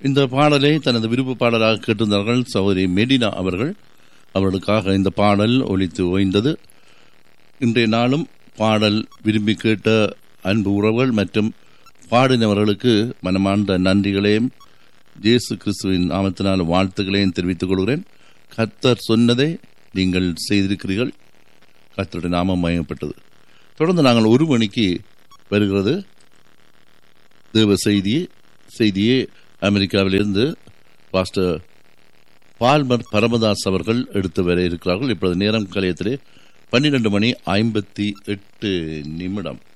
இந்த பாடலை தனது விருப்ப பாடலாக கேட்டிருந்தார்கள் சகோதரி மெடினா அவர்கள் அவர்களுக்காக இந்த பாடல் ஒலித்து ஓய்ந்தது இன்றைய நாளும் பாடல் விரும்பி கேட்ட அன்பு உறவுகள் மற்றும் பாடினவர்களுக்கு மனமார்ந்த நன்றிகளையும் இயேசு கிறிஸ்துவின் நாமத்தினால் வாழ்த்துக்களையும் தெரிவித்துக் கொள்கிறேன் கர்த்தர் சொன்னதை நீங்கள் செய்திருக்கிறீர்கள் கர்த்தருடைய நாமம் மயப்பட்டது தொடர்ந்து நாங்கள் ஒரு மணிக்கு வருகிறது தேவ செய்தி செய்தியே அமெரிக்காவிலிருந்து பாஸ்டர் பால்மர் பரமதாஸ் அவர்கள் எடுத்து வர இருக்கிறார்கள் இப்பொழுது நேரம் கலையத்திலே பன்னிரண்டு மணி ஐம்பத்தி எட்டு நிமிடம்